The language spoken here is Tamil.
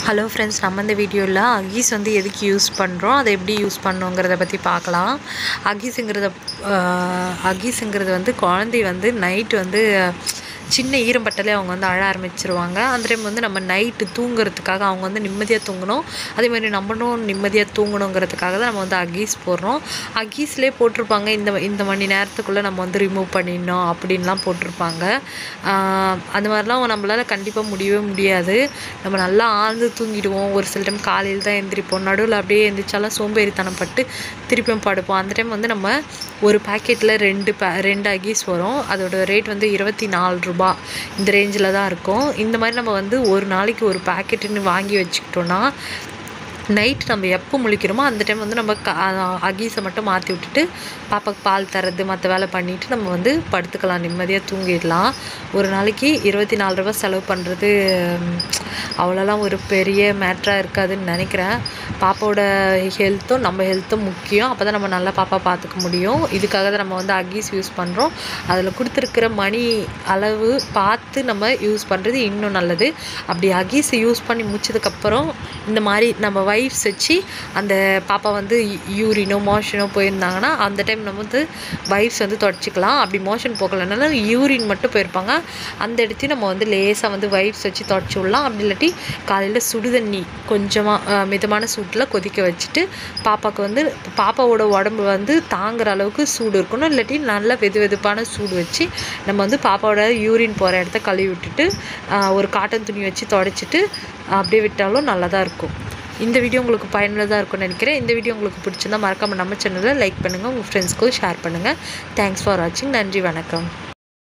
ஹலோ ஃப்ரெண்ட்ஸ் நம்ம இந்த வீடியோவில் அகீஸ் வந்து எதுக்கு யூஸ் பண்ணுறோம் அதை எப்படி யூஸ் பண்ணோங்கிறத பற்றி பார்க்கலாம் அகீஸுங்கிறத அகீஸுங்கிறது வந்து குழந்தை வந்து நைட்டு வந்து சின்ன ஈரம்பட்டாலே அவங்க வந்து அழ ஆரம்பிச்சிருவாங்க அந்த டைம் வந்து நம்ம நைட்டு தூங்குறதுக்காக அவங்க வந்து நிம்மதியாக தூங்கணும் அதே மாதிரி நம்மளும் நிம்மதியாக தூங்கணுங்கிறதுக்காக தான் நம்ம வந்து அகீஸ் போடுறோம் அகீஸ்லேயே போட்டிருப்பாங்க இந்த இந்த மணி நேரத்துக்குள்ளே நம்ம வந்து ரிமூவ் பண்ணிடணும் அப்படின்லாம் போட்டிருப்பாங்க ஆஹ் அந்த மாதிரிலாம் நம்மளால் கண்டிப்பாக முடியவே முடியாது நம்ம நல்லா ஆழ்ந்து தூங்கிடுவோம் ஒரு சில டைம் காலையில் தான் எந்திரிப்போம் நடுவில் அப்படியே எந்திரிச்சாலும் சோம்பேறித்தனம் பட்டு திருப்பியும் படுப்போம் அந்த டைம் வந்து நம்ம ஒரு பாக்கெட்டில் ரெண்டு பே ரெண்டு அகீஸ் வரும் அதோட ரேட் வந்து இருபத்தி நாலு ரூபா இந்த ரேஞ்சில் தான் இருக்கும் இந்த மாதிரி நம்ம வந்து ஒரு நாளைக்கு ஒரு பாக்கெட்டுன்னு வாங்கி வச்சுக்கிட்டோன்னா நைட் நம்ம எப்போ முழிக்கிறோமோ அந்த டைம் வந்து நம்ம க அகீஸை மட்டும் மாற்றி விட்டுட்டு பாப்பாக்கு பால் தர்றது மற்ற வேலை பண்ணிவிட்டு நம்ம வந்து படுத்துக்கலாம் நிம்மதியாக தூங்கிடலாம் ஒரு நாளைக்கு இருபத்தி நாலு ரூபா செலவு பண்ணுறது அவ்வளோலாம் ஒரு பெரிய மேட்ராக இருக்காதுன்னு நினைக்கிறேன் பாப்பாவோட ஹெல்த்தும் நம்ம ஹெல்த்தும் முக்கியம் அப்போ தான் நம்ம நல்லா பாப்பா பார்த்துக்க முடியும் இதுக்காக தான் நம்ம வந்து அகீஸ் யூஸ் பண்ணுறோம் அதில் கொடுத்துருக்கிற மணி அளவு பார்த்து நம்ம யூஸ் பண்ணுறது இன்னும் நல்லது அப்படி அகீஸ் யூஸ் பண்ணி முடிச்சதுக்கப்புறம் இந்த மாதிரி நம்ம வைப்ஸ் வச்சு அந்த பாப்பா வந்து யூரினோ மோஷனோ போயிருந்தாங்கன்னா அந்த டைம் நம்ம வந்து வைப்ஸ் வந்து தொடச்சிக்கலாம் அப்படி மோஷன் போகலைனாலும் யூரின் மட்டும் போயிருப்பாங்க அந்த இடத்தையும் நம்ம வந்து லேசாக வந்து வைப்ஸ் வச்சு தொடச்சி விடலாம் அப்படி இல்லாட்டி காலையில் சுடுதண்ணி கொஞ்சமாக மிதமான சூட்டில் கொதிக்க வச்சுட்டு பாப்பாவுக்கு வந்து பாப்பாவோட உடம்பு வந்து தாங்குற அளவுக்கு சூடு இருக்கணும் இல்லாட்டி நல்ல வெது வெதுப்பான சூடு வச்சு நம்ம வந்து பாப்பாவோட யூரின் போகிற இடத்த கழுவி விட்டுட்டு ஒரு காட்டன் துணி வச்சு தொடச்சிட்டு அப்படியே விட்டாலும் நல்லா தான் இருக்கும் இந்த வீடியோ உங்களுக்கு பயனுள்ளதாக இருக்கும்னு நினைக்கிறேன் இந்த வீடியோ உங்களுக்கு பிடிச்சிருந்தா மறக்காமல் நம்ம சேனலை லைக் பண்ணுங்கள் உங்கள் ஃப்ரெண்ட்ஸ்க்கும் ஷேர் பண்ணுங்கள் தேங்க்ஸ் ஃபார் வாட்சிங் நன்றி வணக்கம்